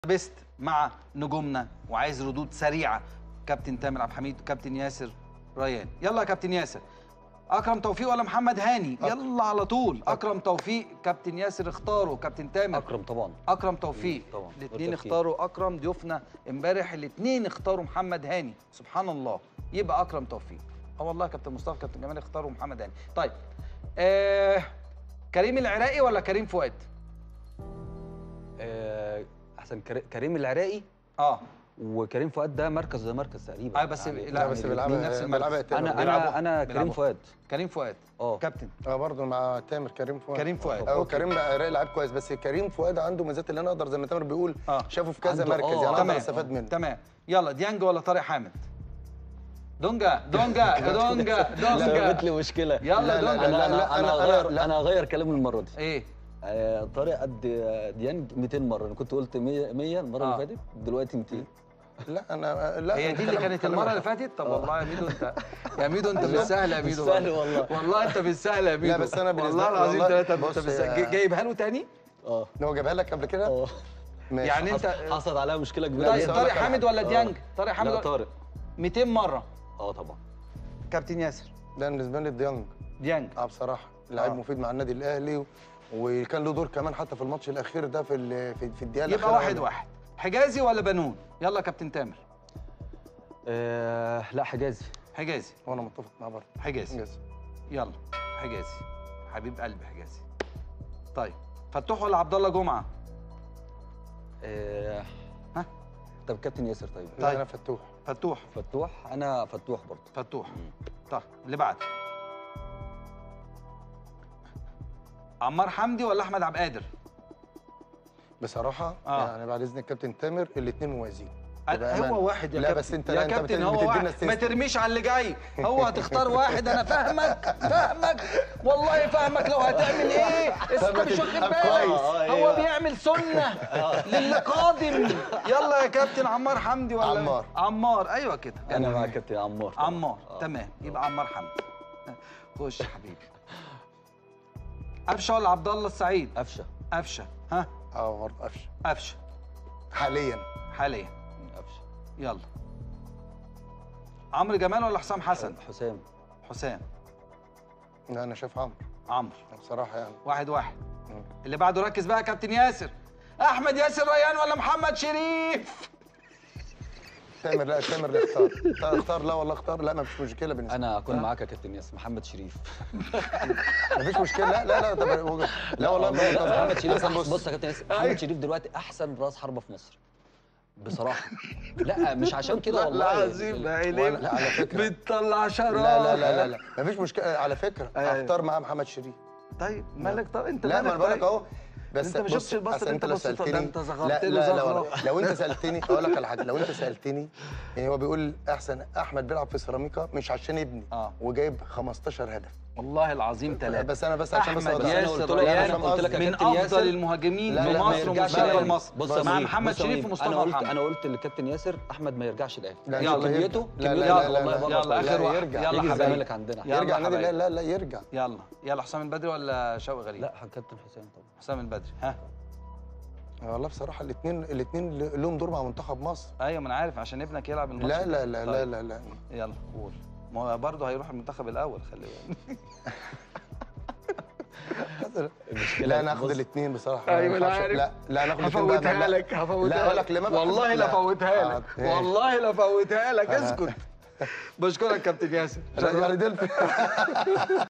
بيست مع نجومنا وعايز ردود سريعه كابتن تامر عبد الحميد وكابتن ياسر ريان يلا يا كابتن ياسر اكرم توفيق ولا محمد هاني يلا على طول اكرم توفيق كابتن ياسر اختاره كابتن تامر اكرم طبعا اكرم توفيق مم، طبعا. الاثنين بالتأكيد. اختاروا اكرم ضيوفنا امبارح الاثنين اختاروا محمد هاني سبحان الله يبقى اكرم توفيق اه والله كابتن مصطفى كابتن جمال اختاروا محمد هاني طيب آه كريم العراقي ولا كريم فؤاد آه، احسن كر- كريم العراقي اه وكريم فؤاد ده مركز ده مركز تقريبا ايوه بس يعني لا بس الاتنين بيلعبها- نفس بيلعبها المركز تامر. انا بيلعبوا- انا انا بيلعبوا. كريم فؤاد كريم فؤاد اه كابتن اه برضه مع تامر كريم فؤاد كريم فؤاد اه أوكي. كريم عراقي لعيب كويس بس كريم فؤاد عنده ميزات اللي انا اقدر زي ما تامر بيقول آه. شافه في كذا عنده- مركز آه، يعني اقدر تمام استفاد منه تمام يلا ديانج ولا طارق حامد دونجا دونجا دونجا دونجا ثابت لي مشكله يلا لا، لا، دونجا انا لا، انا لا، انا أنا- هغير لا. انا هغير كلامي المره دي ايه آه، طارق قد ديانج 200 مره انا كنت قلت 100 100 المره آه. اللي فاتت دلوقتي 200 لا انا لا هي أنت دي اللي كلام- كانت كلام المره اللي واحد. فاتت طب والله يا ميدو انت يا ميدو انت بالسهل يا ميدو بالسهل والله. والله انت بالسهل يا ميدو بس أنا بالنسبة والله لي- العظيم والله ثلاثه انت بص بالسهل يا- جايبها له تاني اه هو جابها لك قبل كده اه ماشي. يعني انت حص- حصلت عليها مشكله كبيره طيب بس جدا. أقول طارق لك على حامد حاجة. ولا آه. ديانج طارق لا حامد طارق 200 مره اه طبعا كابتن ياسر ده بالنسبه لي ديانج ديانج اه بصراحه لعيب آه. مفيد مع النادي الاهلي و... وكان له دور كمان حتى في الماتش الاخير ده في ال... في, في الدقيقه يبقى الأخيرة واحد منه. واحد حجازي ولا بنون يلا يا كابتن تامر آه لا حجازي حجازي وانا متفق معاه برضه حجازي إنجاز. يلا حجازي حبيب قلبي حجازي طيب فتوح ولا عبد الله جمعه آه ها؟ طب كابتن ياسر طيب لا طيب. انا فتوح فتوح فتوح انا فتوح برضه فتوح طيب اللي بعد عمار حمدي ولا احمد عبد القادر بصراحه آه. يعني بعد اذن الكابتن تامر الاثنين موازين هو بأمانة. واحد يا لا كابتن بس انت يا لا انت كابتن بت- هو بتدينا واحد ما استثناء. ترميش على اللي جاي هو هتختار واحد انا فاهمك فاهمك والله فاهمك لو هتعمل ايه اسمك مش واخد تبقى بالك كويس. هو بيعمل سنه للي قادم يلا يا كابتن عمار حمدي ولا عمار. عمار ايوه كده انا مع كابتن عمار طبعاً. عمار آه. تمام يبقى عمار حمدي خش يا حبيبي قفشه ولا عبد الله السعيد قفشه قفشه ها اه برضه قفشه قفشه حاليا حاليا قفشه يلا عمرو جمال ولا حسام حسن حسام حسام لا انا شايف عمرو عمرو بصراحه يعني واحد واحد مم. اللي بعده ركز بقى يا كابتن ياسر احمد ياسر ريان ولا محمد شريف تامر لا تامر اللي اختار تا- اختار لا والله اختار لا ما فيش مشكله بالنسبه انا اكون معاك يا كابتن ياسر محمد شريف ما فيش مشكله لا لا لا طب هو- لا والله لا طب- محمد شريف مثلا بص, بص يا كابتن ياسر محمد شريف دلوقتي احسن راس حربه في مصر بصراحه لا مش عشان كده والله العظيم ال- عينيه ولا- لا على فكره بتطلع شراب لا لا لا لا لا ما فيش مشكله على فكره أيوة. اختار معاه محمد شريف طيب مالك طب انت لا ما مالك انا بقول لك طيب؟ اهو بس انت ما بص، شفتش البص أصل اللي انت لو بصيته ده، سألتني- انت زغرت لا له لا لا زغرة. والله. لو انت سالتني اقول لك على حاجه لو انت سالتني يعني هو بيقول احسن احمد بيلعب في سيراميكا مش عشان ابني آه. وجايب 15 هدف والله العظيم ثلاثة بس انا بس عشان بس احمد أوضح. أنا ياسر قلت له- ريان أنا قلت لك يا من كابتن ياسر- افضل المهاجمين لا، في لا، ما مصر يرجعش ومستقبل الأهلي. مصر بص يا مع مهيب، محمد بص يا شريف مهيب، ومصطفى انا قلت محمد انا قلت للكابتن ياسر احمد ما يرجعش الاهلي لا، يلا. كميته لا، لا، كميته لا، والله لا، بره يلا طبعاً. اخر لا، واحد يرجع. يلا يجي حبايبي. الزمالك عندنا يلا يرجع النادي حبايبي. لا لا لا يرجع يلا يلا حسام البدري ولا شوقي غريب لا كابتن حسام طبعا حسام البدري ها والله بصراحه الاثنين الاثنين لهم دور مع منتخب مصر ايوه ما انا عارف عشان ابنك يلعب الماتش لا ده. لا لا طيب. لا لا لا يلا قول ما هو برضه هيروح المنتخب الاول خلي بالك المشكله لا انا هاخد بص، الاثنين بصراحه أيوة، ما أنا ينفعش. عارف. لا لا انا هاخد الاثنين بقى هفوتها لا. لك هفوتها لا اقول لك ليه ما والله لا فوتها لك آه، والله لا فوتها لك اسكت بشكرك كابتن ياسر يعني دول